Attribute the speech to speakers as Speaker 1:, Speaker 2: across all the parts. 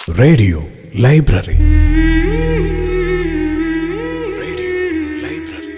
Speaker 1: Radio library radio library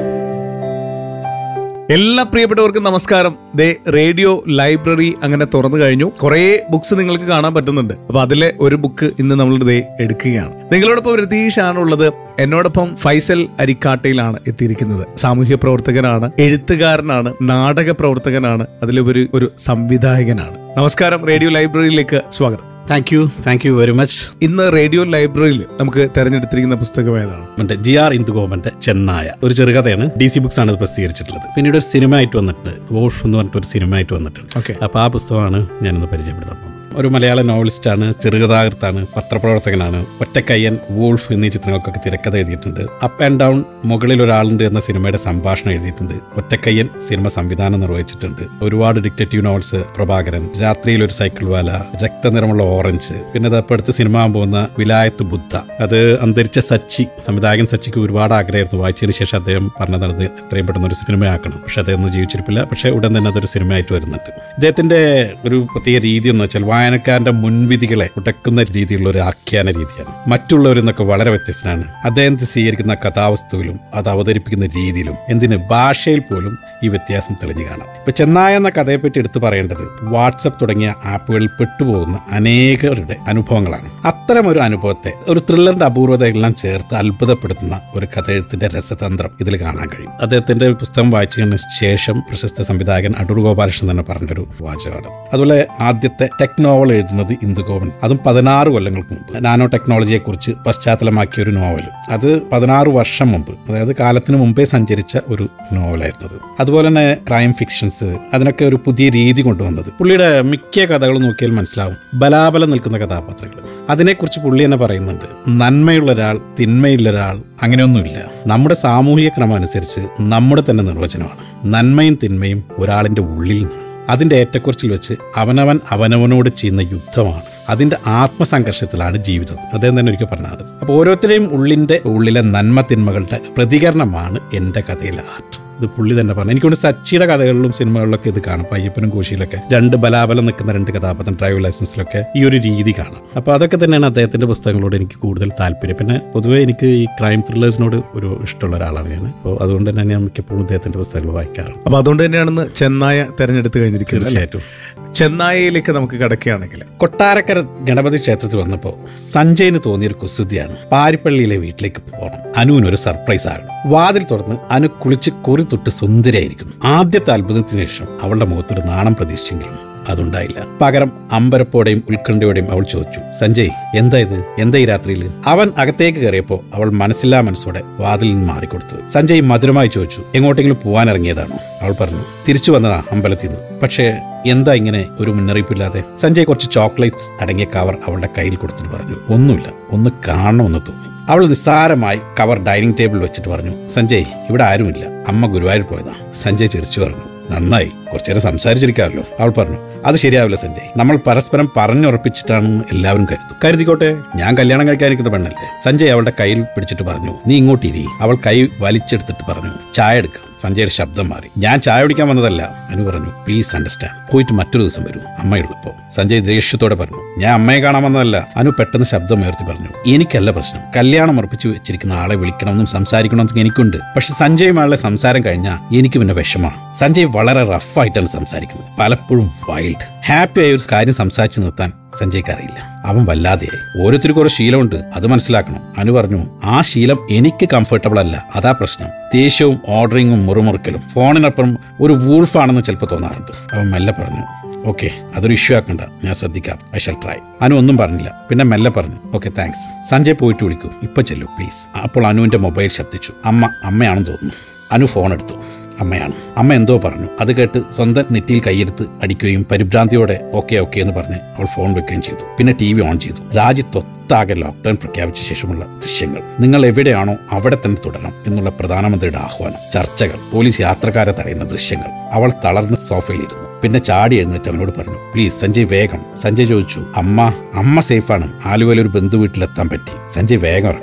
Speaker 2: എല്ലാ പ്രിയപ്പെട്ടവർക്കും നമസ്കാരം ദേ റേഡിയോ ലൈബ്രറി അങ്ങനെ തുറന്നു കഴിഞ്ഞു കുറേ ബുക്സ് നിങ്ങൾക്ക് കാണാൻ പറ്റുന്നുണ്ട് അപ്പൊ അതിലെ ഒരു ബുക്ക് ഇന്ന് നമ്മൾ ദേ എടുക്കുകയാണ് നിങ്ങളോടൊപ്പം രതീഷാണ് ഉള്ളത് എന്നോടൊപ്പം ഫൈസൽ അരിക്കാട്ടയിലാണ് എത്തിയിരിക്കുന്നത് സാമൂഹ്യ പ്രവർത്തകനാണ് എഴുത്തുകാരനാണ് നാടക പ്രവർത്തകനാണ് അതിലുപരി ഒരു സംവിധായകനാണ് നമസ്കാരം റേഡിയോ ലൈബ്രറിയിലേക്ക് സ്വാഗതം
Speaker 3: thank you thank you very much
Speaker 2: ഇന്ന് റേഡിയോ ലൈബ്രറിയിൽ നമുക്ക് തെരഞ്ഞെടുത്തിരിക്കുന്ന പുസ്തകം ഏതാണ്
Speaker 3: മറ്റേ ജി ആർ ഇന്ദുഗോപന്റെ ചെന്നായ ഒരു ചെറുകഥയാണ് ഡി സി ബുക്സ് ആണ് ഇത് പ്രസിദ്ധീകരിച്ചിട്ടുള്ളത് പിന്നീട് ഒരു സിനിമ ആയിട്ട് വന്നിട്ടുണ്ട് വോൾഫ് എന്ന് പറഞ്ഞിട്ട് ഒരു സിനിമ ആയിട്ട് വന്നിട്ടുണ്ട്
Speaker 2: ഓക്കെ
Speaker 3: അപ്പോൾ ആ പുസ്തകമാണ് ഞാനിന്ന് പരിചയപ്പെടുത്താൻ പോകുന്നത് ഒരു മലയാള നോവലിസ്റ്റാണ് ചെറുകഥാകൃത്താണ് പത്രപ്രവർത്തകനാണ് ഒറ്റക്കയ്യൻ വൂൾഫ് എന്നീ ചിത്രങ്ങൾക്കൊക്കെ തിരക്കഥ എഴുതിയിട്ടുണ്ട് അപ്പ് ആൻഡ് ഡൗൺ മുകളിൽ ഒരാളുണ്ട് എന്ന സിനിമയുടെ സംഭാഷണം എഴുതിയിട്ടുണ്ട് ഒറ്റക്കയ്യൻ സിനിമ സംവിധാനം നിർവഹിച്ചിട്ടുണ്ട് ഒരുപാട് ഡിക്റ്റേറ്റീവ് നോവൽസ് പ്രഭാകരൻ രാത്രിയിൽ ഒരു സൈക്കിൾ വാല രക്തനിറമുള്ള ഓറഞ്ച് പിന്നെ അത് അടുത്ത സിനിമ ആകാൻ പോകുന്ന വിലായത്ത് ബുദ്ധ അത് അന്തരിച്ച സച്ചി സംവിധായകൻ സച്ചിക്ക് ഒരുപാട് ആഗ്രഹമായിരുന്നു വായിച്ചതിന് ശേഷം അദ്ദേഹം പറഞ്ഞത് അത് എത്രയും പെട്ടെന്ന് ഒരു സിനിമയാക്കണം പക്ഷെ അദ്ദേഹം ഒന്നും ജീവിച്ചിരിപ്പില്ല പക്ഷേ ഉടൻ തന്നെ അതൊരു സിനിമയായിട്ട് വരുന്നുണ്ട് ഇദ്ദേഹത്തിന്റെ ഒരു പ്രത്യേക രീതി എന്ന് വെച്ചാൽ വായനക്കാരന്റെ മുൻവിധികളെ ഉടക്കുന്ന രീതിയിലുള്ള ഒരു ആഖ്യാന രീതിയാണ് മറ്റുള്ളവരിൽ നിന്നൊക്കെ വളരെ വ്യത്യസ്തനാണ് അദ്ദേഹം സ്വീകരിക്കുന്ന കഥാവസ്തുവിലും അത് അവതരിപ്പിക്കുന്ന രീതിയിലും എന്തിന് ഭാഷയിൽ പോലും ഈ വ്യത്യാസം തെളിഞ്ഞു കാണാം ഇപ്പൊ ചെന്നായ എന്ന കഥയെപ്പറ്റി എടുത്തു പറയേണ്ടത് വാട്സപ്പ് തുടങ്ങിയ ആപ്പുകളിൽ പെട്ടുപോകുന്ന അനേകരുടെ അനുഭവങ്ങളാണ് അത്തരം ഒരു അനുഭവത്തെ ഒരു ത്രില്ലറിന്റെ അപൂർവതയെല്ലാം ചേർത്ത് അത്ഭുതപ്പെടുത്തുന്ന ഒരു കഥയെഴുത്തിന്റെ രസതന്ത്രം ഇതിൽ കാണാൻ കഴിയും അദ്ദേഹത്തിന്റെ പുസ്തകം വായിച്ചതിന് ശേഷം പ്രശസ്ത സംവിധായകൻ അടൂർ ഗോപാലകൃഷ്ണൻ തന്നെ പറഞ്ഞൊരു വാചകമാണ് അതുപോലെ ആദ്യത്തെ ടെക് നോവൽ എഴുതുന്നത് ഇന്ദുഗോപൻ അതും പതിനാറ് കൊല്ലങ്ങൾക്ക് മുമ്പ് നാനോ ടെക്നോളജിയെ കുറിച്ച് പശ്ചാത്തലമാക്കിയ ഒരു നോവൽ അത് പതിനാറ് വർഷം മുമ്പ് അതായത് കാലത്തിന് മുമ്പേ സഞ്ചരിച്ച ഒരു നോവലായിരുന്നു അത് അതുപോലെ തന്നെ ക്രൈം ഫിക്ഷൻസ് അതിനൊക്കെ ഒരു പുതിയ രീതി കൊണ്ടുവന്നത് പുള്ളിയുടെ മിക്ക കഥകളും നോക്കിയാൽ മനസ്സിലാവും ബലാബലം നിൽക്കുന്ന കഥാപാത്രങ്ങൾ അതിനെക്കുറിച്ച് പുള്ളി തന്നെ പറയുന്നുണ്ട് നന്മയുള്ള ഒരാൾ തിന്മയുള്ള ഒരാൾ അങ്ങനെയൊന്നുമില്ല നമ്മുടെ സാമൂഹിക ക്രമം അനുസരിച്ച് നമ്മുടെ തന്നെ നിർവചനമാണ് നന്മയും തിന്മയും ഒരാളിന്റെ ഉള്ളിൽ നിന്നാണ് അതിന്റെ ഏറ്റക്കുറച്ചിൽ വെച്ച് അവനവൻ അവനവനോട് ചെയ്യുന്ന യുദ്ധമാണ് അതിന്റെ ആത്മസംഘർഷത്തിലാണ് ജീവിതം അദ്ദേഹം തന്നെ ഒരിക്കൽ പറഞ്ഞത് അപ്പോൾ ഓരോരുത്തരെയും ഉള്ളിന്റെ ഉള്ളിലെ നന്മ തിന്മകളുടെ പ്രതികരണമാണ് എൻ്റെ കഥയിലെ ആർട്ട് ഇത് പുള്ളി തന്നെ പറഞ്ഞു എനിക്കൊണ്ട് സച്ചിയുടെ കഥകളിലും സിനിമകളിലൊക്കെ ഇത് കാണാം പയ്യപ്പനും കോശിയിലൊക്കെ രണ്ട് ബലാബലം നിൽക്കുന്ന രണ്ട് കഥാപാത്രം ഡ്രൈവ് ലൈസൻസിലൊക്കെ ഈ ഒരു രീതി കാണാം അപ്പോൾ അതൊക്കെ തന്നെയാണ് അദ്ദേഹത്തിന്റെ പുസ്തകങ്ങളോട് എനിക്ക് കൂടുതൽ താല്പര്യം പിന്നെ പൊതുവേ എനിക്ക് ഈ ക്രൈം ത്രില്ലേഴ്സിനോട് ഒരു ഇഷ്ടമുള്ള ഒരാളാണ് ഞാൻ അപ്പോൾ അതുകൊണ്ട് തന്നെ ഞാൻ മിക്കപ്പോഴും അദ്ദേഹത്തിന്റെ പുസ്തകങ്ങൾ വായിക്കാറുണ്ട്
Speaker 2: അപ്പൊ അതുകൊണ്ട് തന്നെയാണെന്ന് ചെന്നായ തെരഞ്ഞെടുത്ത് കഴിഞ്ഞിരിക്കുന്നത് അല്ലേ?
Speaker 3: തീർച്ചയായിട്ടും
Speaker 2: ചെന്നായയിലേക്ക് നമുക്ക് കിടക്കുകയാണെങ്കിൽ
Speaker 3: കൊട്ടാരക്കര ഗണപതി ക്ഷേത്രത്തിൽ വന്നപ്പോൾ സഞ്ജയിന് തോന്നിയൊരു കുസൃതിയാണ് പാരിപ്പള്ളിയിലെ വീട്ടിലേക്ക് പോകണം അനുവിന് ഒരു സർപ്രൈസ് ആകണം വാതിൽ തുറന്ന് അനു കുളിച്ച് കുറി തൊട്ട് സുന്ദരിയായിരിക്കുന്നു ആദ്യത്തെ അത്ഭുതത്തിന് ശേഷം അവളുടെ മുഖത്തൊരു നാണം പ്രതീക്ഷിച്ചെങ്കിലും അതുണ്ടായില്ല പകരം അമ്പരപ്പോടെയും ഉത്കണ്ഠയോടെയും അവൾ ചോദിച്ചു സഞ്ജയ് എന്താ ഇത് എന്താ ഈ രാത്രിയിൽ അവൻ അകത്തേക്ക് കയറിയപ്പോൾ അവൾ മനസ്സില്ലാ മനസ്സോടെ വാതിൽ നിന്ന് മാറിക്കൊടുത്തത് സഞ്ജയ് മധുരമായി ചോദിച്ചു എങ്ങോട്ടെങ്കിലും പോവാൻ ഇറങ്ങിയതാണോ അവൾ പറഞ്ഞു തിരിച്ചു വന്നതാ അമ്പലത്തിൽ നിന്ന് പക്ഷേ എന്താ ഇങ്ങനെ ഒരു മുന്നറിയിപ്പില്ലാതെ സഞ്ജയ് കുറച്ച് ചോക്ലേറ്റ്സ് അടങ്ങിയ കവർ അവളുടെ കയ്യിൽ കൊടുത്തിട്ട് പറഞ്ഞു ഒന്നുമില്ല ഒന്ന് കാണണമെന്ന് തോന്നി അവൾ നിസ്സാരമായി കവർ ഡൈനിങ് ടേബിളിൽ വെച്ചിട്ട് പറഞ്ഞു സഞ്ജയ് ഇവിടെ ആരുമില്ല അമ്മ ഗുരുവായൂർ പോയതാ സഞ്ജയ് ചിരിച്ചു പറഞ്ഞു നന്നായി കുറച്ചേരം സംസാരിച്ചിരിക്കാമല്ലോ അവൾ പറഞ്ഞു അത് ശരിയാവില്ല സഞ്ജയ് നമ്മൾ പരസ്പരം പറഞ്ഞുറപ്പിച്ചിട്ടാണെന്ന് എല്ലാവരും കരുതും കരുതിക്കോട്ടെ ഞാൻ കല്യാണം കഴിക്കാനിരിക്കുന്ന പെണ്ണല്ലേ സഞ്ജയ് അവളുടെ കയ്യിൽ പിടിച്ചിട്ട് പറഞ്ഞു നീ ഇങ്ങോട്ട് ഇരി അവൾ കൈ വലിച്ചെടുത്തിട്ട് പറഞ്ഞു ചായ എടുക്കാം സഞ്ജയുടെ ശബ്ദം മാറി ഞാൻ ചായ കുടിക്കാൻ വന്നതല്ല അനു പറഞ്ഞു പ്ലീസ് അണ്ടർസ്റ്റാൻഡ് പോയിട്ട് മറ്റൊരു ദിവസം വരൂ അമ്മയുള്ളപ്പോ സഞ്ജയ് ദേഷ്യത്തോടെ പറഞ്ഞു ഞാൻ അമ്മയെ കാണാൻ വന്നതല്ല അനു പെട്ടെന്ന് ശബ്ദം ഉയർത്തി പറഞ്ഞു എനിക്കല്ല പ്രശ്നം കല്യാണം ഉറപ്പിച്ചു വെച്ചിരിക്കുന്ന ആളെ വിളിക്കണമെന്നും സംസാരിക്കണമെന്നും എനിക്കുണ്ട് പക്ഷെ സഞ്ജയുമായുള്ള സംസാരം കഴിഞ്ഞാൽ എനിക്ക് പിന്നെ വിഷമാണ് സഞ്ജയ് വളരെ റഫായിട്ടാണ് സംസാരിക്കുന്നത് പലപ്പോഴും വൈൽഡ് ഹാപ്പി ആയ ഒരു കാര്യം സംസാരിച്ചു നിർത്താൻ സഞ്ജയ്ക്ക് അറിയില്ല അവൻ വല്ലാതെയായി ഓരോരുത്തർക്കും ഓരോ ശീലമുണ്ട് അത് മനസ്സിലാക്കണം അനു പറഞ്ഞു ആ ശീലം എനിക്ക് കംഫർട്ടബിൾ അല്ല അതാ പ്രശ്നം ദേഷ്യവും ഓർഡറിങ്ങും മുറുമുറുക്കലും ഫോണിനപ്പുറം ഒരു വൂൾഫാണെന്ന് ചിലപ്പോൾ തോന്നാറുണ്ട് അവൻ മെല്ലെ പറഞ്ഞു ഓക്കെ അതൊരു ഇഷ്യൂ ആക്കണ്ട ഞാൻ ശ്രദ്ധിക്കാം ഐ ഷാൽ ട്രൈ അനു ഒന്നും പറഞ്ഞില്ല പിന്നെ മെല്ലെ പറഞ്ഞു ഓക്കെ താങ്ക്സ് സഞ്ജയ് പോയിട്ട് വിളിക്കൂ ഇപ്പൊ ചെല്ലു പ്ലീസ് അപ്പോൾ അനുവിന്റെ മൊബൈൽ ശബ്ദിച്ചു അമ്മ അമ്മയാണെന്ന് തോന്നുന്നു അനു ഫോൺ എടുത്തു അമ്മയാണ് അമ്മ എന്തോ പറഞ്ഞു അത് കേട്ട് സ്വന്തം നെറ്റിയിൽ കൈയെടുത്ത് അടിക്കുകയും പരിഭ്രാന്തിയോടെ ഓക്കെ ഓക്കെ എന്ന് പറഞ്ഞ് അവൾ ഫോൺ വെക്കുകയും ചെയ്തു പിന്നെ ടി വി ഓൺ ചെയ്തു രാജ്യത്തൊട്ടാകെ ലോക്ക്ഡൌൺ പ്രഖ്യാപിച്ച ശേഷമുള്ള ദൃശ്യങ്ങൾ നിങ്ങൾ എവിടെയാണോ അവിടെ തന്നെ തുടരണം എന്നുള്ള പ്രധാനമന്ത്രിയുടെ ആഹ്വാനം ചർച്ചകൾ പോലീസ് യാത്രക്കാരെ തടയുന്ന ദൃശ്യങ്ങൾ അവൾ തളർന്ന് സോഫയിലിരുന്നു പിന്നെ ചാടി എഴുന്നേറ്റ് അവനോട് പറഞ്ഞു പ്ലീസ് സഞ്ജയ് വേഗം സഞ്ജയ് ചോദിച്ചു അമ്മ അമ്മ സേഫാണ് ആലുവയിൽ ഒരു ബന്ധു വീട്ടിലെത്താൻ പറ്റി സഞ്ജയ് വേഗം ഇറങ്ങും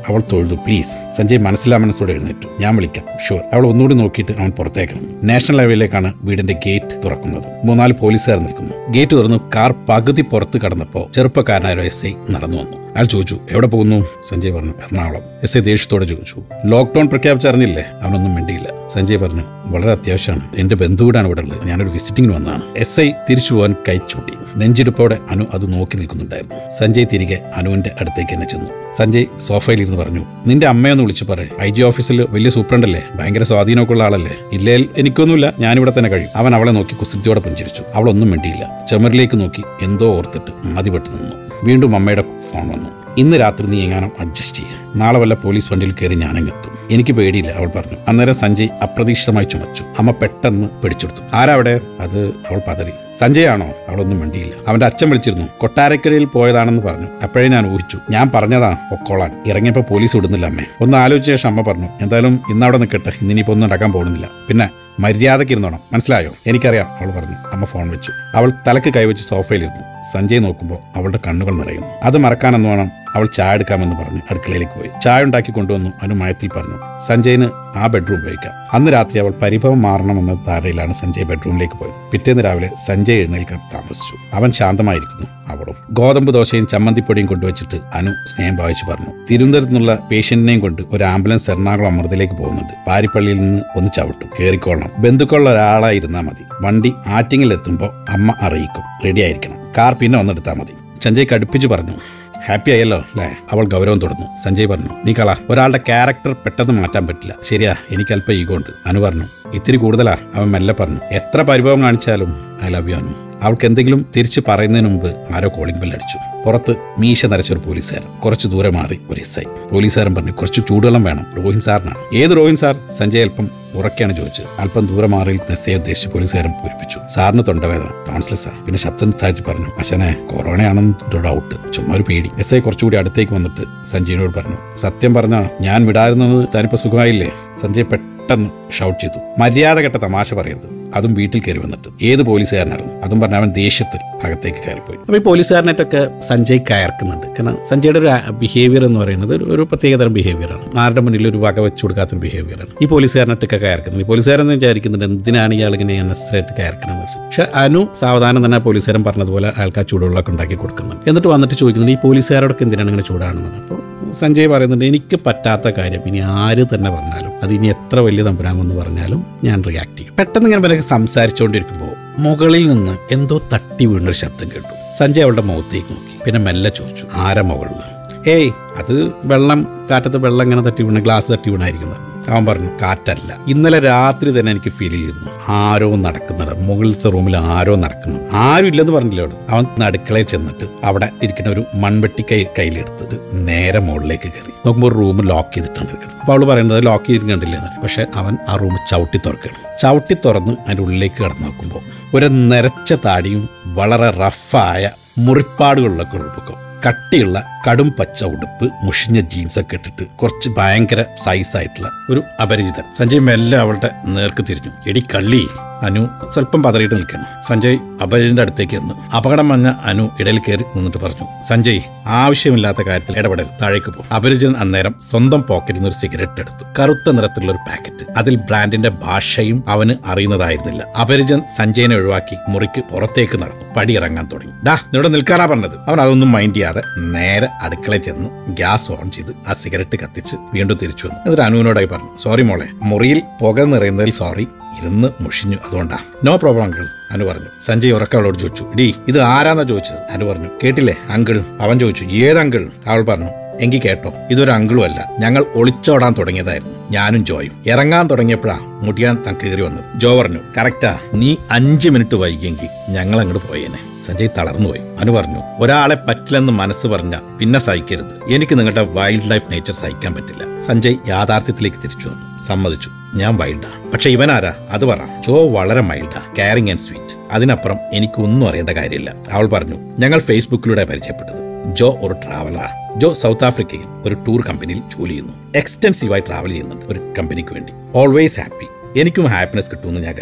Speaker 3: അവൾ തൊഴുതു പ്ലീസ് സഞ്ജയ് മനസ്സിലാ മനസ്സോടെ എഴുന്നേറ്റു ഞാൻ വിളിക്കാം ഷുവർ അവൾ ഒന്നുകൂടി നോക്കിയിട്ട് അവൻ പുറത്തേക്കണം നാഷണൽ ഹൈവേയിലേക്കാണ് വീടിന്റെ ഗേറ്റ് തുറക്കുന്നത് മൂന്നാല് പോലീസുകാർ നിൽക്കുന്നു ഗേറ്റ് തുറന്നു കാർ പകുതി പുറത്ത് കടന്നപ്പോൾ ചെറുപ്പക്കാരനായ എസ് ഐ നടന്നു വന്നു അയാൾ ചോദിച്ചു എവിടെ പോകുന്നു സഞ്ജയ് പറഞ്ഞു എറണാകുളം എസ് ഐ ദേഷ്യത്തോടെ ചോദിച്ചു ലോക്ക്ഡൌൺ പ്രഖ്യാപിച്ചറിഞ്ഞില്ലേ അവനൊന്നും മിണ്ടിയില്ല സഞ്ജയ് പറഞ്ഞു വളരെ അത്യാവശ്യമാണ് എന്റെ ബന്ധുവീടാണ് ഇവിടെ ഉള്ളത് ഞാനൊരു വിസിറ്റിംഗിന് വന്നതാണ് എസ് ഐ തിരിച്ചു പോകാൻ കൈ ചൂണ്ടി നെഞ്ചിടിപ്പോടെ അനു അത് നോക്കി നിൽക്കുന്നുണ്ടായിരുന്നു സഞ്ജയ് തിരികെ അനുവിന്റെ അടുത്തേക്ക് തന്നെ ചെന്നു സഞ്ജയ് സോഫയിൽ ഇരുന്ന് പറഞ്ഞു നിന്റെ അമ്മയൊന്ന് വിളിച്ചു പറ ഐ ജി ഓഫീസിൽ വലിയ സൂപ്രണ്ടല്ലേ ഭയങ്കര സ്വാധീനമൊക്കെ ഉള്ള ആളല്ലേ ഇല്ലേൽ എനിക്കൊന്നുമില്ല ഞാനിവിടെ തന്നെ കഴിയും അവൻ അവളെ നോക്കി കുസൃതിയോടെ പുഞ്ചിരിച്ചു അവളൊന്നും മിണ്ടിയില്ല ചുമരിലേക്ക് നോക്കി എന്തോ ഓർത്തിട്ട് ആദ്യപ്പെട്ട് നിന്നു വീണ്ടും അമ്മയുടെ ഫോൺ വന്നു ഇന്ന് രാത്രി നീ എങ്ങാനും അഡ്ജസ്റ്റ് ചെയ്യുക നാളെ വല്ല പോലീസ് വണ്ടിയിൽ കയറി ഞാനങ്ങെത്തും എനിക്ക് പേടിയില്ല അവൾ പറഞ്ഞു അന്നേരം സഞ്ജയ് അപ്രതീക്ഷിതമായി ചുമച്ചു അമ്മ പെട്ടെന്ന് പിടിച്ചെടുത്തു ആരാ അവിടെ അത് അവൾ പതറി സഞ്ജയ് ആണോ അവളൊന്നും മിണ്ടിയില്ല അവന്റെ അച്ഛൻ വിളിച്ചിരുന്നു കൊട്ടാരക്കരയിൽ പോയതാണെന്ന് പറഞ്ഞു അപ്പോഴേ ഞാൻ ഊഹിച്ചു ഞാൻ പറഞ്ഞതാ പൊക്കോളാൻ ഇറങ്ങിയപ്പോൾ പോലീസ് വിടുന്നില്ല അമ്മേ ഒന്ന് ആലോചിച്ച ശേഷം അമ്മ പറഞ്ഞു എന്തായാലും ഇന്നവിടെ നിൽക്കട്ടെ ഇന്നിനിപ്പോ ഒന്നും നടക്കാൻ പോകുന്നില്ല പിന്നെ മര്യാദയ്ക്ക് ഇരുന്നോണം മനസ്സിലായോ എനിക്കറിയാം അവൾ പറഞ്ഞു അമ്മ ഫോൺ വെച്ചു അവൾ തലക്ക് കൈവച്ച് സോഫയിലിരുന്നു സഞ്ജയ് നോക്കുമ്പോൾ അവളുടെ കണ്ണുകൾ നിറയുന്നു അത് മറക്കാനെന്ന് വേണം അവൾ ചായ എടുക്കാമെന്ന് പറഞ്ഞു അടുക്കളയിലേക്ക് പോയി ചായ ഉണ്ടാക്കി കൊണ്ടുവന്നു അനു മയത്തിൽ പറഞ്ഞു സഞ്ജയിന് ആ ബെഡ്റൂം ഉപയോഗിക്കാം അന്ന് രാത്രി അവൾ പരിഭവം മാറണമെന്ന ധാരയിലാണ് സഞ്ജയ് ബെഡ്റൂമിലേക്ക് പോയത് പിറ്റേന്ന് രാവിലെ സഞ്ജയ് എഴുന്നേൽക്കാൻ താമസിച്ചു അവൻ ശാന്തമായിരിക്കുന്നു അവളും ഗോതമ്പ് ദോശയും ചമ്മന്തിപ്പൊടിയും കൊണ്ടുവച്ചിട്ട് അനു സ്നേഹം ഭാവിച്ചു പറഞ്ഞു തിരുവനന്തപുരത്ത് നിന്നുള്ള പേഷ്യന്റിനെയും കൊണ്ട് ഒരു ആംബുലൻസ് എറണാകുളം അമൃതയിലേക്ക് പോകുന്നുണ്ട് പാരിപ്പള്ളിയിൽ നിന്ന് ഒന്ന് ചവിട്ടും കയറിക്കൊള്ളണം ബന്ധുക്കളുള്ള ഒരാളായിരുന്നാൽ മതി വണ്ടി ആറ്റിങ്ങിൽ എത്തുമ്പോൾ അമ്മ അറിയിക്കും റെഡി ആയിരിക്കണം കാർ പിന്നെ വന്നെടുത്താൽ മതി സഞ്ജയ് കടുപ്പിച്ച് പറഞ്ഞു ഹാപ്പി ആയല്ലോ അല്ലേ അവൾ ഗൗരവം തുടർന്നു സഞ്ജയ് പറഞ്ഞു നീ കള ഒരാളുടെ ക്യാരക്ടർ പെട്ടെന്ന് മാറ്റാൻ പറ്റില്ല ശരിയാ എനിക്ക് അല്പം ഈഗോ ഉണ്ട് അനു പറഞ്ഞു ഇത്തിരി കൂടുതലാ അവൻ മെല്ലെ പറഞ്ഞു എത്ര പരിഭവം കാണിച്ചാലും ഐ ലവ് യു അനു അവൾക്ക് എന്തെങ്കിലും തിരിച്ച് പറയുന്നതിന് മുമ്പ് ആരോ കോളിംഗ് ബെൽ അടിച്ചു പുറത്ത് മീശ നരച്ച ഒരു പോലീസുകാരൻ കുറച്ച് ദൂരെ മാറി ഒരു എസ് ഐ പോലീസുകാരൻ പറഞ്ഞു കുറച്ച് ചൂടുവെള്ളം വേണം റോഹിൻ സാറിനാണ് ഏത് റോഹിൻ സാർ സഞ്ജയ് അല്പം ഉറക്കെയാണ് ചോദിച്ചത് അല്പം ദൂരെ മാറി എസ് ഐ ഉദ്ദേശിച്ച് പോലീസുകാരൻ പൂരിപ്പിച്ചു സാറിന് തൊണ്ടവേദന ടോൺസിലസാ പിന്നെ ശബ്ദം താഴ്ത്തി പറഞ്ഞു അച്ഛനെ കൊറോണയാണെന്ന് ഡൗട്ട് ചുമ്മാ ഒരു പേടി എസ് ഐ കുറച്ചുകൂടി അടുത്തേക്ക് വന്നിട്ട് സഞ്ജയിനോട് പറഞ്ഞു സത്യം പറഞ്ഞ ഞാൻ വിടായിരുന്നത് താനിപ്പോ സുഖമായില്ലേ സഞ്ജയ് പെട്ടെന്ന് ഷൗട്ട് ചെയ്തു മര്യാദ കെട്ട തമാശ പറയരുത് അതും വീട്ടിൽ കയറി വന്നിട്ട് ഏത് പോലീസുകാരനായിരുന്നു അതും പറഞ്ഞ അവൻ ദേഷ്യത്തിൽ അകത്തേക്ക് കയറിപ്പോയി അപ്പോൾ ഈ പോലീസുകാരനായിട്ടൊക്കെ സഞ്ജയ് കയർക്കുന്നുണ്ട് കാരണം സഞ്ജയുടെ ഒരു ബിഹേവിയർ എന്ന് പറയുന്നത് ഒരു- ഒരു പ്രത്യേകതരം ബിഹേവിയറാണ് ആരുടെ മുന്നിൽ ഒരു വക വെച്ച് കൊടുക്കാത്തൊരു ബിഹേവിയറാണ് ഈ പോലീസുകാരനായിട്ടൊക്കെ കയർക്കുന്നത് ഈ പോലീസുകാരൻ വിചാരിക്കുന്നുണ്ട് എന്തിനാണ് ഇയാൾ ഇങ്ങനെ അനസ്സറായിട്ട് കയർക്കണമെന്ന് വെച്ച് പക്ഷെ അനു സാവധാനം തന്നെ ആ പോലീസുകാരൻ പറഞ്ഞതുപോലെ അയാൾക്ക് ആ ചൂടുവെള്ളമൊക്കെ ഉണ്ടാക്കി കൊടുക്കുന്നുണ്ട് എന്നിട്ട് വന്നിട്ട് ചോദിക്കുന്നുണ്ട് ഈ പോലീസുകാരോടൊക്കെ എന്തിനാണ് ഇങ്ങനെ ചൂടാണെന്ന് അപ്പോൾ സഞ്ജയ് പറയുന്നുണ്ട് എനിക്ക് പറ്റാത്ത കാര്യം ഇനി ആര് തന്നെ പറഞ്ഞാലും അത് ഇനി എത്ര വലിയ തമ്പുരാമെന്ന് പറഞ്ഞാലും ഞാൻ റിയാക്ട് ചെയ്യും പെട്ടെന്ന് ഇങ്ങനെ ഇവരൊക്കെ സംസാരിച്ചുകൊണ്ടിരിക്കുമ്പോൾ മുകളിൽ നിന്ന് എന്തോ തട്ടി വീണൊരു ശബ്ദം കേട്ടു സഞ്ജയ് അവളുടെ മുഖത്തേക്ക് നോക്കി പിന്നെ മെല്ലെ ചോദിച്ചു ആരാ മുകളിൽ ഏയ് അത് വെള്ളം കാറ്റത്ത് വെള്ളം ഇങ്ങനെ തട്ടി വീണ ഗ്ലാസ് തട്ടി വീണായിരിക്കുന്നത് അവൻ പറഞ്ഞു കാറ്റല്ല ഇന്നലെ രാത്രി തന്നെ എനിക്ക് ഫീൽ ചെയ്യുന്നു ആരോ നടക്കുന്നത് മുകളിലത്തെ റൂമിൽ ആരോ നടക്കുന്നു ആരും ഇല്ലെന്ന് പറഞ്ഞില്ല അവിടെ അവൻ അടുക്കളയിൽ ചെന്നിട്ട് അവിടെ ഇരിക്കുന്ന ഒരു മൺവെട്ടി കൈ കയ്യിലെടുത്തിട്ട് നേരെ മുകളിലേക്ക് കയറി നോക്കുമ്പോൾ ഒരു റൂം ലോക്ക് ചെയ്തിട്ടാണ് ഇരിക്കുന്നത് അപ്പോൾ അവൾ പറയുന്നത് ലോക്ക് ചെയ്ത് കണ്ടില്ലേ എന്ന് പക്ഷെ അവൻ ആ റൂം ചവിട്ടി തുറക്കുകയാണ് ചവിട്ടി തുറന്ന് അതിൻ്റെ ഉള്ളിലേക്ക് കടന്നു നോക്കുമ്പോൾ ഒരു നിരച്ച താടിയും വളരെ റഫായ മുറിപ്പാടുകളിലൊക്കെ ഉൾപ്പൊക്കം കട്ടിയുള്ള കടും പച്ച ഉടുപ്പ് മുഷിഞ്ഞ ജീൻസൊക്കെ ഇട്ടിട്ട് കുറച്ച് ഭയങ്കര സൈസ് ആയിട്ടുള്ള ഒരു അപരിചിതൻ സഞ്ജയ് മെല്ലെ അവളുടെ നേർക്ക് തിരിഞ്ഞു എടി കള്ളി അനു സ്വല്പം പതറിയിട്ട് നിൽക്കണം സഞ്ജയ് അപരിചിതന്റെ അടുത്തേക്ക് വന്നു അപകടം വന്ന അനു ഇടയിൽ കയറി നിന്നിട്ട് പറഞ്ഞു സഞ്ജയ് ആവശ്യമില്ലാത്ത കാര്യത്തിൽ ഇടപെടരുത് താഴേക്ക് പോകും അപരിചിതൻ അന്നേരം സ്വന്തം പോക്കറ്റിൽ നിന്ന് ഒരു സിഗരറ്റ് എടുത്തു കറുത്ത നിറത്തിലുള്ള ഒരു പാക്കറ്റ് അതിൽ ബ്രാൻഡിന്റെ ഭാഷയും അവന് അറിയുന്നതായിരുന്നില്ല അപരിചിതൻ സഞ്ജയനെ ഒഴിവാക്കി മുറിക്ക് പുറത്തേക്ക് നടന്നു പടി ഇറങ്ങാൻ തുടങ്ങി ഡാ ഇവിടെ നിൽക്കാനാ പറഞ്ഞത് അവൻ അതൊന്നും മൈൻഡ് ചെയ്യാതെ നേരെ അടുക്കളയിൽ ചെന്ന് ഗ്യാസ് ഓൺ ചെയ്ത് ആ സിഗരറ്റ് കത്തിച്ച് വീണ്ടും തിരിച്ചു വന്നു എന്നിട്ട് അനുവിനോടായി പറഞ്ഞു സോറി മോളെ മുറിയിൽ പുക നിറയുന്നതിൽ സോറി ഇരുന്ന് മുഷിഞ്ഞു അതുകൊണ്ടാ നോ പ്രോബ്ലം അങ്കിൾ അനു പറഞ്ഞു സഞ്ജയ് ഉറക്കെ അവളോട് ചോദിച്ചു ഇടി ഇത് ആരാന്നാ ചോദിച്ചത് അനു പറഞ്ഞു കേട്ടില്ലേ അങ്കിൾ അവൻ ചോദിച്ചു ഏത് അങ്കിൾ അവൾ പറഞ്ഞു എങ്കിൽ കേട്ടോ ഇതൊരു അങ്കിളും അല്ല ഞങ്ങൾ ഒളിച്ചോടാൻ തുടങ്ങിയതായിരുന്നു ഞാനും ജോയും ഇറങ്ങാൻ തുടങ്ങിയപ്പോഴാ മുടിയാൻ താൻ കയറി വന്നത് ജോ പറഞ്ഞു കറക്റ്റാ നീ അഞ്ച് മിനിറ്റ് വൈകിയെങ്കിൽ ഞങ്ങൾ അങ്ങോട്ട് പോയേനെ സഞ്ജയ് തളർന്നുപോയി അനു പറഞ്ഞു ഒരാളെ പറ്റില്ലെന്ന് മനസ്സ് പറഞ്ഞ പിന്നെ സഹിക്കരുത് എനിക്ക് നിങ്ങളുടെ വൈൽഡ് ലൈഫ് നേച്ചർ സഹിക്കാൻ പറ്റില്ല സഞ്ജയ് യാഥാർത്ഥ്യത്തിലേക്ക് തിരിച്ചു വന്നു സമ്മതിച്ചു ഞാൻ വൈൽഡാ പക്ഷെ ഇവനാരാ അത് പറ ജോ വളരെ മൈൽഡാ കെയറിംഗ് ആൻഡ് സ്വീറ്റ് അതിനപ്പുറം എനിക്കൊന്നും അറിയേണ്ട കാര്യമില്ല അവൾ പറഞ്ഞു ഞങ്ങൾ ഫേസ്ബുക്കിലൂടെ പരിചയപ്പെട്ടത് ജോ ഒരു ട്രാവലറാ ജോ സൗത്ത് ആഫ്രിക്കയിൽ ഒരു ടൂർ കമ്പനിയിൽ ജോലി ചെയ്യുന്നു എക്സ്റ്റൻസീവായി ട്രാവൽ ചെയ്യുന്നുണ്ട് ഒരു കമ്പനിക്ക് വേണ്ടി ഓൾവേസ് ഹാപ്പി എനിക്കും ഹാപ്പിനെസ് കിട്ടുമെന്ന് ഞാൻ കരുതുന്നു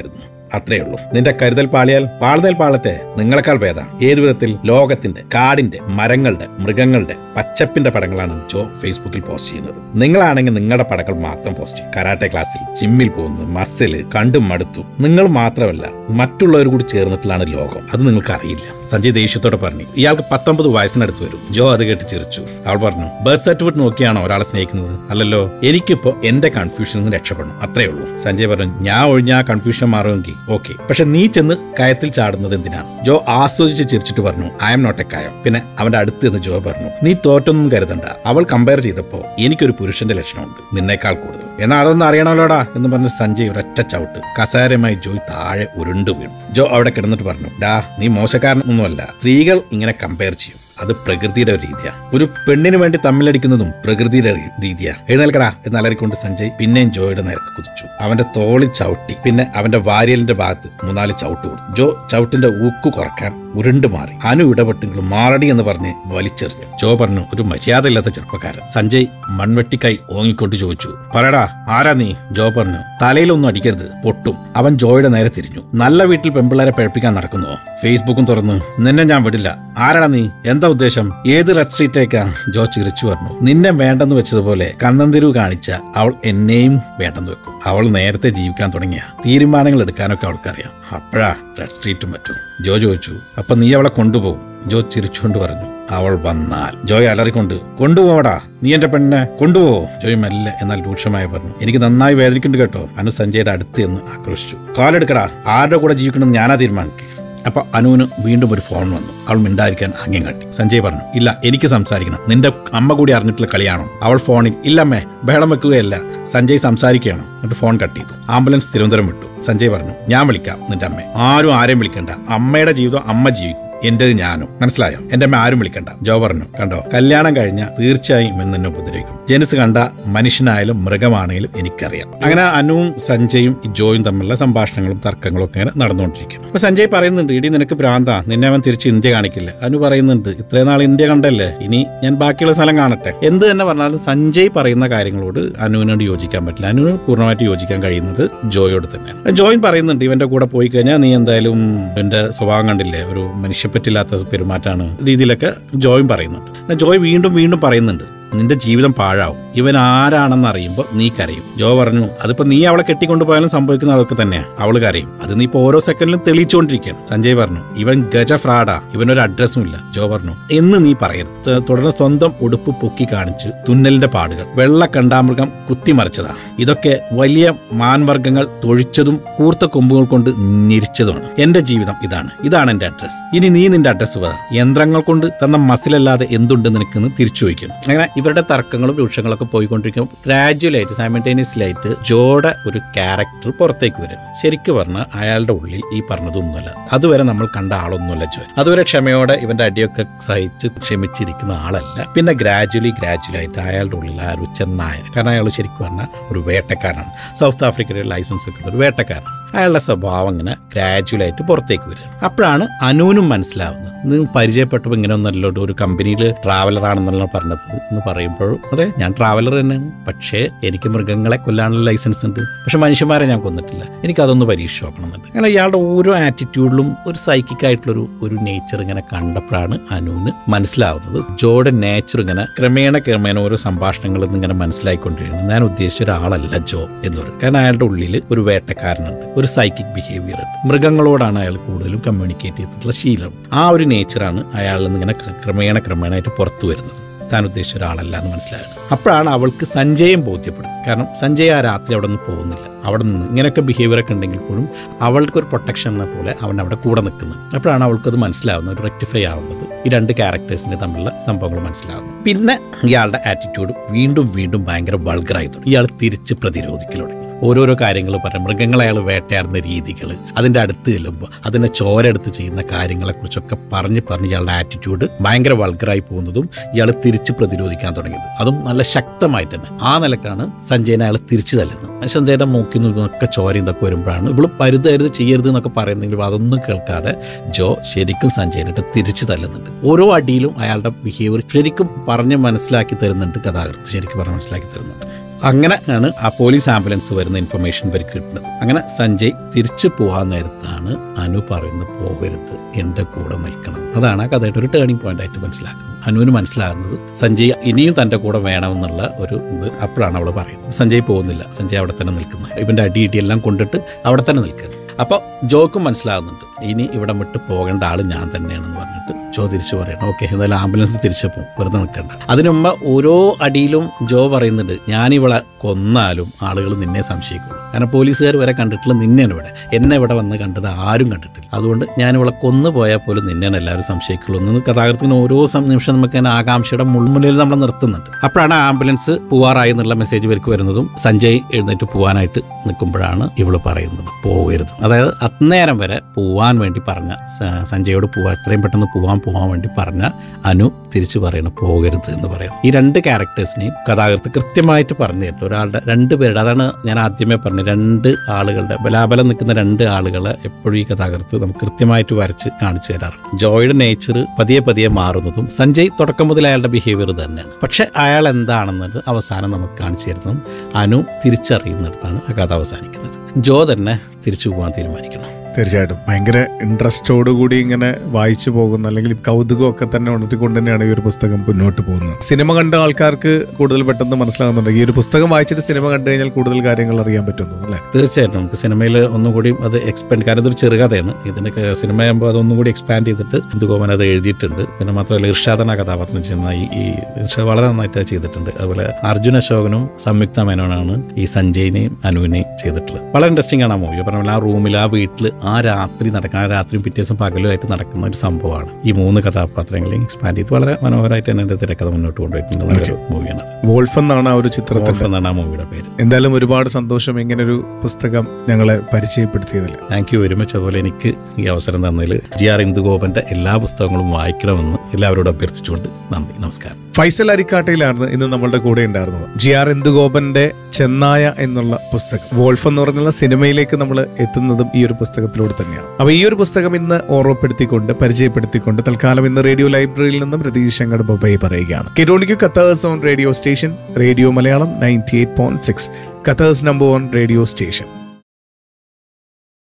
Speaker 3: അത്രേ ഉള്ളൂ നിന്റെ കരുതൽ പാളിയാൽ പാളുതൽ പാളട്ടെ നിങ്ങളെക്കാൾ ഭേദ ഏതു വിധത്തിൽ ലോകത്തിന്റെ കാടിന്റെ മരങ്ങളുടെ മൃഗങ്ങളുടെ പച്ചപ്പിന്റെ പടങ്ങളാണ് ജോ ഫേസ്ബുക്കിൽ പോസ്റ്റ് ചെയ്യുന്നത് നിങ്ങളാണെങ്കിൽ നിങ്ങളുടെ പടങ്ങൾ മാത്രം പോസ്റ്റ് ചെയ്യും കരാട്ടെ ക്ലാസ്സിൽ ജിമ്മിൽ പോകുന്നു മസില് കണ്ടും മടുത്തു നിങ്ങൾ മാത്രമല്ല മറ്റുള്ളവർ കൂടി ചേർന്നിട്ടുള്ളതാണ് ലോകം അത് നിങ്ങൾക്ക് അറിയില്ല സഞ്ജയ് ദേഷ്യത്തോടെ പറഞ്ഞു ഇയാൾക്ക് പത്തൊമ്പത് വയസ്സിനടുത്ത് വരും ജോ അത് കേട്ട് ചിരിച്ചു അവൾ പറഞ്ഞു ബർത്ത് സർട്ടിഫിക്കറ്റ് നോക്കിയാണോ ഒരാളെ സ്നേഹിക്കുന്നത് അല്ലല്ലോ എനിക്കിപ്പോ എന്റെ കൺഫ്യൂഷനിൽ നിന്ന് രക്ഷപ്പെടണം അത്രേ ഉള്ളൂ സഞ്ജയ് പറഞ്ഞു ഞാൻ ഒഴിഞ്ഞ ആ കൺഫ്യൂഷൻ മാറുമെങ്കിൽ ഓക്കെ പക്ഷെ നീ ചെന്ന് കയത്തിൽ ചാടുന്നത് എന്തിനാണ് ജോ ആസ്വദിച്ച് ചിരിച്ചിട്ട് പറഞ്ഞു ഐ എം നോട്ട് എ കായം പിന്നെ അവന്റെ അടുത്ത് നിന്ന് ജോ പറഞ്ഞു നീ തോറ്റൊന്നും കരുതണ്ട അവൾ കമ്പയർ ചെയ്തപ്പോ എനിക്കൊരു പുരുഷന്റെ ലക്ഷണമുണ്ട് നിന്നേക്കാൾ കൂടുതൽ എന്നാ അതൊന്നും അറിയണമല്ലോടാ എന്ന് പറഞ്ഞ് സഞ്ജയ് ഒരൊറ്റ ചവിട്ട് കസാരമായി ജോയ് താഴെ ഉരുണ്ടു വീണു ജോ അവിടെ കിടന്നിട്ട് പറഞ്ഞു ഡാ നീ മോശക്കാരനൊന്നുമല്ല സ്ത്രീകൾ ഇങ്ങനെ കമ്പയർ ചെയ്യും അത് പ്രകൃതിയുടെ ഒരു രീതിയാ ഒരു പെണ്ണിന് വേണ്ടി തമ്മിലടിക്കുന്നതും പ്രകൃതിയുടെ രീ- രീതിയാ എഴുന്നേൽക്കടാ എന്ന് അലറിക്കൊണ്ട് സഞ്ജയ് പിന്നെയും ജോയുടെ നേർക്ക് കുതിച്ചു അവന്റെ തോളിൽ ചവിട്ടി പിന്നെ അവന്റെ വാരിയലിന്റെ ഭാഗത്ത് മൂന്നാല് ചവിട്ട് കൊടുത്തു ജോ ചവിട്ടിന്റെ ഊക്ക് കുറക്കാൻ ഉരുണ്ടു മാറി അനു ഇടപെട്ടെങ്കിലും മാറടി എന്ന് പറഞ്ഞ് വലിച്ചെറിഞ്ഞു ജോ പറഞ്ഞു ഒരു മര്യാദയില്ലാത്ത ചെറുപ്പക്കാരൻ സഞ്ജയ് മൺവെട്ടിക്കൈ ഓങ്ങിക്കൊണ്ട് ചോദിച്ചു പറയടാ ആരാ നീ ജോ പറഞ്ഞു തലയിലൊന്നും അടിക്കരുത് പൊട്ടും അവൻ ജോയുടെ നേരെ തിരിഞ്ഞു നല്ല വീട്ടിൽ പെമ്പിള്ളേരെ പഴപ്പിക്കാൻ നടക്കുന്നു ഫേസ്ബുക്കും തുറന്ന് നിന്നെ ഞാൻ വിടില്ല ആരാടാ നീ എന്താ ഉദ്ദേശം ഏത് റെഡ് സ്ട്രീറ്റിലേക്കാ ജോ ചിരിച്ചു പറഞ്ഞു നിന്നെ വേണ്ടെന്ന് വെച്ചതുപോലെ കണ്ണന്തിരിവ് കാണിച്ച അവൾ എന്നെയും വേണ്ടെന്ന് വെക്കും അവൾ നേരത്തെ ജീവിക്കാൻ തുടങ്ങിയ തീരുമാനങ്ങൾ എടുക്കാനൊക്കെ അവൾക്കറിയാം അപ്പോഴാ റെഡ് സ്ട്രീറ്റും പറ്റും ജോ ചോദിച്ചു അപ്പൊ നീ അവളെ കൊണ്ടുപോകും ജോ ചിരിച്ചുകൊണ്ട് പറഞ്ഞു അവൾ വന്നാൽ ജോയ് അലറിക്കൊണ്ട് കൊണ്ടുപോവടാ നീ എന്റെ പെണ്ണിനെ കൊണ്ടുപോവോ ജോയ് മെല്ലെ എന്നാൽ രൂക്ഷമായി പറഞ്ഞു എനിക്ക് നന്നായി വേദനിക്കുന്നുണ്ട് കേട്ടോ അനു സഞ്ജയുടെ അടുത്ത് എന്ന് ആക്രോശിച്ചു കാലെടുക്കടാ ആരുടെ കൂടെ ജീവിക്കണം ഞാനാ തീരുമാനിക്കുക അപ്പൊ അനുവിന് വീണ്ടും ഒരു ഫോൺ വന്നു അവൾ മിണ്ടായിരിക്കാൻ ആംഗ്യം കാട്ടി സഞ്ജയ് പറഞ്ഞു ഇല്ല എനിക്ക് സംസാരിക്കണം നിന്റെ അമ്മ കൂടി അറിഞ്ഞിട്ടുള്ള കളിയാണോ അവൾ ഫോണിൽ ഇല്ലമ്മേ ബഹളം വെക്കുകയല്ല സഞ്ജയ് സംസാരിക്കുകയാണ് എന്നിട്ട് ഫോൺ കട്ട് ചെയ്തു ആംബുലൻസ് തിരുവനന്തപുരം വിട്ടു സഞ്ജയ് പറഞ്ഞു ഞാൻ വിളിക്കാം നിന്റെ അമ്മയെ ആരും ആരെയും വിളിക്കണ്ട അമ്മയുടെ ജീവിതം അമ്മ ജീവിക്കും എന്റേത് ഞാനും മനസ്സിലായോ എന്റെ അമ്മ ആരും വിളിക്കണ്ട ജോ പറഞ്ഞു കണ്ടോ കല്യാണം കഴിഞ്ഞ തീർച്ചയായും ഇന്ന് എന്നെ ഉപദ്രവിക്കും ജനിസ് കണ്ട മനുഷ്യനായാലും മൃഗമാണെങ്കിലും എനിക്കറിയാം അങ്ങനെ അനുവും സഞ്ജയും ഈ ജോയും തമ്മിലുള്ള സംഭാഷണങ്ങളും തർക്കങ്ങളും ഒക്കെ ഇങ്ങനെ നടന്നുകൊണ്ടിരിക്കുന്നു അപ്പൊ സഞ്ജയ് പറയുന്നുണ്ട് ഇടി നിനക്ക് ഭ്രാന്ത നിന്നെ അവൻ തിരിച്ച് ഇന്ത്യ കാണിക്കില്ല അനു പറയുന്നുണ്ട് ഇത്രയും നാൾ ഇന്ത്യ കണ്ടല്ലേ ഇനി ഞാൻ ബാക്കിയുള്ള സ്ഥലം കാണട്ടെ എന്ത് തന്നെ പറഞ്ഞാലും സഞ്ജയ് പറയുന്ന കാര്യങ്ങളോട് അനുവിനോട് യോജിക്കാൻ പറ്റില്ല അനുവിന് പൂർണ്ണമായിട്ട് യോജിക്കാൻ കഴിയുന്നത് ജോയോട് തന്നെയാണ് ജോയിൻ പറയുന്നുണ്ട് ഇവന്റെ കൂടെ പോയി കഴിഞ്ഞാൽ നീ എന്തായാലും ഇവന്റെ സ്വഭാവം കണ്ടില്ലേ ഒരു മനുഷ്യപ്പറ്റില്ലാത്ത പെരുമാറ്റാണ് രീതിയിലൊക്കെ ജോയിൻ പറയുന്നുണ്ട് എന്നാൽ ജോയ് വീണ്ടും വീണ്ടും പറയുന്നുണ്ട് നിന്റെ ജീവിതം പാഴാവും ഇവൻ ആരാണെന്ന് അറിയുമ്പോൾ നീ കരയും ജോ പറഞ്ഞു അതിപ്പോ നീ അവളെ കെട്ടിക്കൊണ്ടുപോയാലും സംഭവിക്കുന്ന അതൊക്കെ തന്നെയാ അവള് കരയും അത് നീ ഇപ്പോ ഓരോ സെക്കൻഡിലും തെളിയിച്ചുകൊണ്ടിരിക്കുകയാണ് സഞ്ജയ് പറഞ്ഞു ഇവൻ ഗജ ഫ്രാഡാ ഇവനൊരു അഡ്രസ്സും ഇല്ല ജോ പറഞ്ഞു എന്ന് നീ പറയരുത് ത- തുടർന്ന് സ്വന്തം ഉടുപ്പ് പൊക്കി കാണിച്ച് തുന്നലിന്റെ പാടുകൾ വെള്ള കണ്ടാമൃഗം കുത്തിമറിച്ചതാ ഇതൊക്കെ വലിയ മാൻവർഗങ്ങൾ തൊഴിച്ചതും കൂർത്ത കൊമ്പുകൾ കൊണ്ട് ഞെരിച്ചതുമാണ് എന്റെ ജീവിതം ഇതാണ് ഇതാണ് എന്റെ അഡ്രസ് ഇനി നീ നിന്റെ അഡ്രസ് പറ യന്ത്രങ്ങൾ കൊണ്ട് തന്ന മസിലല്ലാതെ എന്തുണ്ട് നിനക്കെന്ന് തിരിച്ചു ചോദിക്കണം അങ്ങനെ ഇവരുടെ തർക്കങ്ങളും രൂക്ഷങ്ങളൊക്കെ പോയിക്കൊണ്ടിരിക്കുമ്പോൾ ഗ്രാജുവലായിട്ട് സൈമൾട്ടേനിയസ്ലി ആയിട്ട് ജോയുടെ ഒരു ക്യാരക്ടർ പുറത്തേക്ക് വരും ശരിക്കും പറഞ്ഞാൽ അയാളുടെ ഉള്ളിൽ ഈ പറഞ്ഞതൊന്നുമല്ല അതുവരെ നമ്മൾ കണ്ട ആളൊന്നുമല്ല ജോ അതുവരെ ക്ഷമയോടെ ഇവന്റെ അടിയൊക്കെ സഹിച്ച് ക്ഷമിച്ചിരിക്കുന്ന ആളല്ല പിന്നെ ഗ്രാജുവലി ഗ്രാജുവലി ആയിട്ട് അയാളുടെ ഉള്ളിൽ ആ ഒരു ചെന്നായ കാരണം അയാൾ ശരിക്കും പറഞ്ഞാൽ ഒരു വേട്ടക്കാരനാണ് സൗത്ത് ആഫ്രിക്കയുടെ ലൈസൻസ് ഒക്കെ ഉള്ള ഒരു വേട്ടക്കാരനാണ് അയാളുടെ സ്വഭാവം ഇങ്ങനെ ഗ്രാജുവലായിട്ട് പുറത്തേക്ക് വരും അപ്പോഴാണ് അനുവിനും മനസ്സിലാവുന്നത് നിങ്ങൾ പരിചയപ്പെട്ടപ്പോൾ ഇങ്ങനെ ഒന്നല്ലോ ഒരു കമ്പനിയിൽ ട്രാവലർ ആണെന്നല്ലോ പറഞ്ഞത് എന്ന് പറയുമ്പോൾ അതെ ഞാൻ ട്രാവലർ തന്നെയാണ് പക്ഷേ എനിക്ക് മൃഗങ്ങളെ കൊല്ലാനുള്ള ലൈസൻസ് ഉണ്ട് പക്ഷെ മനുഷ്യന്മാരെ ഞാൻ കൊന്നിട്ടില്ല എനിക്ക് അതൊന്ന് പരീക്ഷ നോക്കണമെന്നുണ്ട് അങ്ങനെ ഇയാളുടെ ഓരോ ആറ്റിറ്റ്യൂഡിലും ഒരു സൈക്കിക് ആയിട്ടുള്ളൊരു ഒരു നേച്ചർ ഇങ്ങനെ കണ്ടപ്പോഴാണ് അനുവിന് മനസ്സിലാവുന്നത് ജോയുടെ നേച്ചർ ഇങ്ങനെ ക്രമേണ ക്രമേണ ഓരോ സംഭാഷണങ്ങളിൽ നിന്ന് ഇങ്ങനെ മനസ്സിലായിക്കൊണ്ടിരിക്കുന്നത് ഞാൻ ഉദ്ദേശിച്ച ഒരാളല്ല ജോ എന്ന് പറയും കാരണം അയാളുടെ ഉള്ളിൽ ഒരു വേട്ടക്കാരനുണ്ട് ഒരു സൈക്കിക് ബിഹേവിയർ ഉണ്ട് മൃഗങ്ങളോടാണ് അയാൾ കൂടുതലും കമ്മ്യൂണിക്കേറ്റ് ചെയ്തിട്ടുള്ള ശീലം ആ ഒരു നേച്ചറാണ് അയാളിൽ നിന്ന് ഇങ്ങനെ ക്രമേണ ക്രമേണയായിട്ട് പുറത്തു വരുന്നത് താൻ ഉദ്ദേശിച്ച ഒരാളല്ല എന്ന് മനസ്സിലായത് അപ്പോഴാണ് അവൾക്ക് സഞ്ജയം ബോധ്യപ്പെടുന്നത് കാരണം സഞ്ജയ് ആ രാത്രി അവിടെ നിന്ന് പോകുന്നില്ല അവിടെ നിന്ന് ഇങ്ങനെയൊക്കെ ബിഹേവിയർ ഒക്കെ ഉണ്ടെങ്കിൽ പോലും അവൾക്ക് ഒരു പ്രൊട്ടക്ഷൻ എന്ന പോലെ അവൻ അവിടെ കൂടെ നിൽക്കുന്നത് അപ്പോഴാണ് അവൾക്കത് മനസ്സിലാവുന്നത് ഒരു റെക്ടിഫൈ ആവുന്നത് ഈ രണ്ട് ക്യാരക്ടേഴ്സിന്റെ തമ്മിലുള്ള സംഭവങ്ങൾ മനസ്സിലാവുന്നത് പിന്നെ ഇയാളുടെ ആറ്റിറ്റ്യൂഡ് വീണ്ടും വീണ്ടും ഭയങ്കര വൾഗറായി തുടങ്ങി ഇയാൾ തിരിച്ച് പ്രതിരോധിക്കൽ തുടങ്ങി ഓരോരോ കാര്യങ്ങൾ പറഞ്ഞു മൃഗങ്ങളെ അയാൾ വേട്ടയാടുന്ന രീതികൾ അതിൻ്റെ അടുത്ത് ചെല്ലുമ്പോൾ അതിനെ ചോരെടുത്ത് ചെയ്യുന്ന കാര്യങ്ങളെക്കുറിച്ചൊക്കെ പറഞ്ഞ് പറഞ്ഞ് ഇയാളുടെ ആറ്റിറ്റ്യൂഡ് ഭയങ്കര വൾഗറായി പോകുന്നതും ഇയാൾ തിരിച്ച് പ്രതിരോധിക്കാൻ തുടങ്ങിയത് അതും നല്ല ശക്തമായിട്ട് തന്നെ ആ നിലക്കാണ് സഞ്ജയനെ അയാൾ തിരിച്ചു തല്ലുന്നത് സഞ്ജയുടെ മൂക്കിൽ നിന്നൊക്കെ ചോരയും ഇതൊക്കെ വരുമ്പോഴാണ് ഇവള് പരുതരുത് ചെയ്യരുത് എന്നൊക്കെ പറയുന്നെങ്കിലും അതൊന്നും കേൾക്കാതെ ജോ ശരിക്കും സഞ്ജയനിട്ട് തിരിച്ചു തല്ലുന്നുണ്ട് ഓരോ അടിയിലും അയാളുടെ ബിഹേവിയർ ശരിക്കും പറഞ്ഞ് മനസ്സിലാക്കി തരുന്നുണ്ട് കഥാകൃത്ത് ശരിക്കും പറഞ്ഞ് മനസ്സിലാക്കി തരുന്നുണ്ട് അങ്ങനെ ആണ് ആ പോലീസ് ആംബുലൻസ് വരുന്ന ഇൻഫർമേഷൻ ഇവർക്ക് കിട്ടുന്നത് അങ്ങനെ സഞ്ജയ് തിരിച്ചു പോകാൻ നേരത്താണ് അനു പറയുന്നത് പോകരുത് എൻ്റെ കൂടെ നിൽക്കണം അതാണ് ആ കഥയുടെ ഒരു ടേണിംഗ് പോയിന്റ് ആയിട്ട് മനസ്സിലാക്കുന്നത് അനുവിന് മനസ്സിലാകുന്നത് സഞ്ജയ് ഇനിയും തൻ്റെ കൂടെ വേണമെന്നുള്ള ഒരു ഇത് അപ്പോഴാണ് അവൾ പറയുന്നത് സഞ്ജയ് പോകുന്നില്ല സഞ്ജയ് അവിടെ തന്നെ നിൽക്കുന്നു ഇവൻ്റെ അടി ഇടിയെല്ലാം കൊണ്ടിട്ട് അവിടെ തന്നെ നിൽക്കുക അപ്പോൾ ജോക്കും മനസ്സിലാകുന്നുണ്ട് ഇനി ഇവിടെ വിട്ട് പോകേണ്ട ആൾ ഞാൻ തന്നെയാണെന്ന് പറഞ്ഞിട്ട് ജോ തിരിച്ചു പറയണം ഓക്കെ എന്തായാലും ആംബുലൻസ് തിരിച്ചു പോകും വെറുതെ നിൽക്കണ്ട അതിനുമ്പ് ഓരോ അടിയിലും ജോ പറയുന്നുണ്ട് ഞാനിവളെ കൊന്നാലും ആളുകൾ നിന്നെ സംശയിക്കുള്ളൂ കാരണം പോലീസുകാർ വരെ കണ്ടിട്ടുള്ള നിന്നെയാണ് ഇവിടെ എന്നെ ഇവിടെ വന്ന് കണ്ടത് ആരും കണ്ടിട്ടില്ല അതുകൊണ്ട് ഞാൻ ഇവളെ കൊന്നു പോയാൽ പോലും നിന്നെയാണ് എല്ലാവരും സംശയിക്കുള്ളൂ എന്ന് കഥാകൃത്തിന് ഓരോ സം- നിമിഷം നമുക്ക് അതിനെ ആകാംക്ഷയുടെ മുൾമുനയിൽ നമ്മൾ നിർത്തുന്നുണ്ട് അപ്പോഴാണ് ആംബുലൻസ് പോവാറായി എന്നുള്ള മെസ്സേജ് ഇവർക്ക് വരുന്നതും സഞ്ജയ് എഴുന്നേറ്റ് പോകാനായിട്ട് നിൽക്കുമ്പോഴാണ് ഇവള് പറയുന്നത് പോകരുത് അതായത് അന്നേരം വരെ പോവാൻ വേണ്ടി പറഞ്ഞ സ- സഞ്ജയോട് പോവാൻ എത്രയും പെട്ടെന്ന് പോവാൻ പോകാൻ വേണ്ടി പറഞ്ഞ അനു തിരിച്ചു പറയണം പോകരുത് എന്ന് പറയുന്നത് ഈ രണ്ട് ക്യാരക്ടേഴ്സിനെയും കഥാകൃത്ത് കൃത്യമായിട്ട് പറഞ്ഞു തരുന്നു ഒരാളുടെ രണ്ട് പേരുടെ അതാണ് ഞാൻ ആദ്യമേ പറഞ്ഞു രണ്ട് ആളുകളുടെ ബലാബലം നിൽക്കുന്ന രണ്ട് ആളുകളെ എപ്പോഴും ഈ കഥാകൃത്ത് നമുക്ക് കൃത്യമായിട്ട് വരച്ച് കാണിച്ചു തരാറുണ്ട് ജോയുടെ നേച്ചർ പതിയെ പതിയെ മാറുന്നതും സഞ്ജയ് തുടക്കം മുതൽ അയാളുടെ ബിഹേവിയർ തന്നെയാണ് പക്ഷെ അയാൾ എന്താണെന്നത് അവസാനം നമുക്ക് കാണിച്ചു തരുന്നതും അനു തിരിച്ചറിയുന്നിടത്താണ് ആ കഥ അവസാനിക്കുന്നത് ജോ തന്നെ തിരിച്ചു പോകാൻ തീരുമാനിക്കണം
Speaker 2: തീർച്ചയായിട്ടും ഭയങ്കര ഇൻട്രസ്റ്റോട് കൂടി ഇങ്ങനെ വായിച്ചു പോകുന്ന അല്ലെങ്കിൽ കൗതുകമൊക്കെ തന്നെ ഉണർത്തിക്കൊണ്ട് തന്നെയാണ് ഈ ഒരു പുസ്തകം മുന്നോട്ട് പോകുന്നത് സിനിമ കണ്ട ആൾക്കാർക്ക് കൂടുതൽ പെട്ടെന്ന് മനസ്സിലാകുന്നുണ്ട് ഈ ഒരു പുസ്തകം വായിച്ചിട്ട് സിനിമ കണ്ടു കഴിഞ്ഞാൽ കൂടുതൽ കാര്യങ്ങൾ അറിയാൻ പറ്റുന്നു അല്ലേ
Speaker 3: തീർച്ചയായിട്ടും നമുക്ക് സിനിമയിൽ ഒന്നുകൂടി അത് എക്സ്പാൻഡ് കാരണം ഇതൊരു ചെറുകഥയാണ് ഇതിൻ്റെ സിനിമയാകുമ്പോൾ അതൊന്നും കൂടി എക്സ്പാൻഡ് ചെയ്തിട്ട് ഇന്ദുഗോപൻ അത് എഴുതിയിട്ടുണ്ട് പിന്നെ മാത്രമല്ല ഇർഷാദന കഥാപാത്രം ചെയ്യുന്ന ഈ ഈ ഇർഷാദ് വളരെ നന്നായിട്ട് അത് ചെയ്തിട്ടുണ്ട് അതുപോലെ അർജുന അശോകനും സംയുക്ത മേനോനാണ് ഈ സഞ്ജയിനെയും അനുവിനെയും ചെയ്തിട്ടുള്ളത് വളരെ ഇൻട്രസ്റ്റിംഗ് ആണ് ആ മൂവി പറഞ്ഞ പോലെ ആ റൂമിൽ ആ വീട്ടിൽ ആ രാത്രി നടക്കുന്ന ആ രാത്രിയും പിറ്റേ ദിവസം പകലുമായിട്ട് നടക്കുന്ന ഒരു സംഭവമാണ് ഈ മൂന്ന് കഥാപാത്രങ്ങളെയും എക്സ്പാൻഡ് ചെയ്ത് വളരെ മനോഹരമായിട്ട് തന്നെ എൻ്റെ തിരക്കഥ മുന്നോട്ട് കൊണ്ടുപോയിട്ടുണ്ട് നല്ലൊരു മൂവിയാണ് അത്
Speaker 2: വോൾഫ് എന്നാണ് ആ ഒരു ചിത്രത്തിന്റെ
Speaker 3: എന്നാണ് ആ മൂവിയുടെ പേര്
Speaker 2: എന്തായാലും ഒരുപാട് സന്തോഷം ഇങ്ങനൊരു പുസ്തകം ഞങ്ങളെ പരിചയപ്പെടുത്തിയതിൽ
Speaker 3: താങ്ക് യു വെരി മച്ച് അതുപോലെ എനിക്ക് ഈ അവസരം തന്നതിൽ ജി ആർ ഇന്ദുഗോപന്റെ എല്ലാ പുസ്തകങ്ങളും വായിക്കണമെന്ന് എല്ലാവരോടും അഭ്യർത്ഥിച്ചുകൊണ്ട് നന്ദി നമസ്കാരം
Speaker 2: ഫൈസൽ അരിക്കാട്ടയിലായിരുന്നു ഇന്ന് നമ്മളുടെ കൂടെ ഉണ്ടായിരുന്നത് ജി ആർ ഇന്ദുഗോപന്റെ ചെന്നായ എന്നുള്ള പുസ്തകം വോൾഫ് എന്ന് പറഞ്ഞുള്ള സിനിമയിലേക്ക് നമ്മൾ എത്തുന്നതും ഈ ഒരു പുസ്തകത്തിലൂടെ തന്നെയാണ് അപ്പൊ ഈ ഒരു പുസ്തകം ഇന്ന് ഓർമ്മപ്പെടുത്തിക്കൊണ്ട് പരിചയപ്പെടുത്തിക്കൊണ്ട് തൽക്കാലം ഇന്ന് റേഡിയോ ലൈബ്രറിയിൽ നിന്നും രതീഷ് ശങ്കട് ബൊബൈ പറയുകയാണ് കേട്ടോണിക്കു കത്തേഴ്സ് on radio station radio Malayalam ninety eight point six കത്തേഴ്സ് നമ്പർ വൺ റേഡിയോ സ്റ്റേഷൻ